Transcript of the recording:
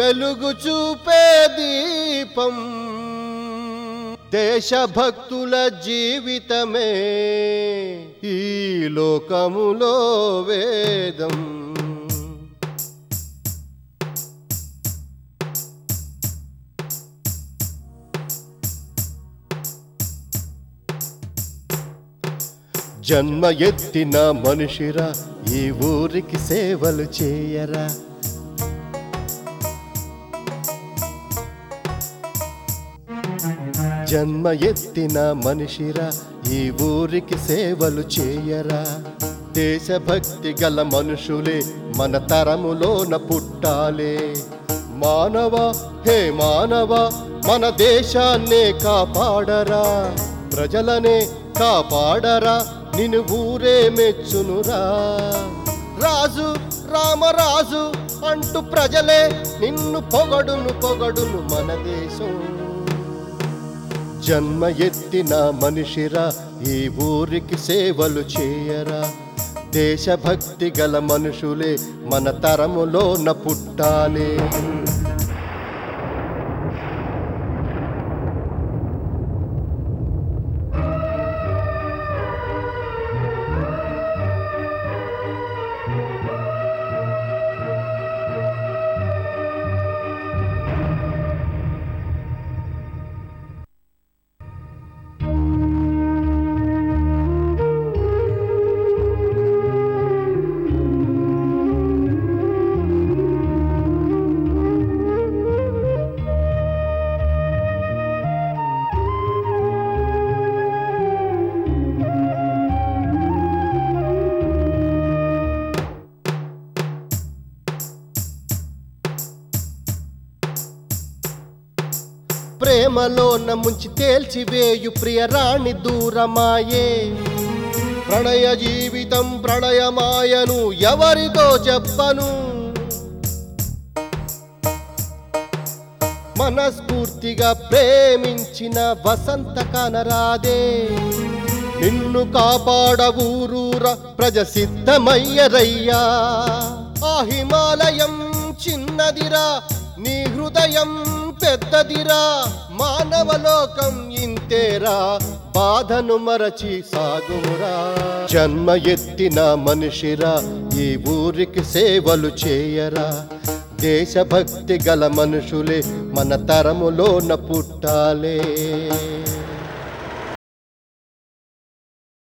వెలుగు చూపే దీపం దేశభక్తుల జీవితమే ఈ లోకములో వేదం జన్మ ఎత్తిన మనుషురా ఈ ఊరికి సేవలు చేయరా జన్మ ఎత్తిన మనిషిరా ఈ ఊరికి సేవలు చేయరా దేశభక్తి గల మనుషులే మన తరములోన పుట్టాలే మానవ హే మానవ మన దేశాన్నే కాపాడరా ప్రజలనే కాపాడరా నిన్ను ఊరే మెచ్చునురా రాజు రామరాజు అంటూ ప్రజలే నిన్ను పొగడును పొగడును మన దేశం జన్మ ఎత్తిన మనిషిరా ఈ ఊరికి సేవలు చేయరా దేశభక్తి గల మనుషులే మన తరములోన పుట్టాలి ప్రేమలోన ముంచి తేల్చివేయు ప్రియరాణి దూరమాయే ప్రణయ జీవితం ప్రళయమాయను ఎవరితో చెప్పను మనస్ఫూర్తిగా ప్రేమించిన వసంత కనరాదే నిన్ను కాపాడ ఊరూర ప్రజ సిద్ధమయ్యరయ్యా ఆ హిమాలయం చిన్నదిరా నీ హృదయం పెద్దదిరా మానవలోకం ఇంతేరా బాధను మరచి సాగుమురా జన్మ ఎత్తిన మనిషిరా ఈ ఊరికి సేవలు చేయరా దేశభక్తి గల మనుషులే మన తరములోన పుట్టాలే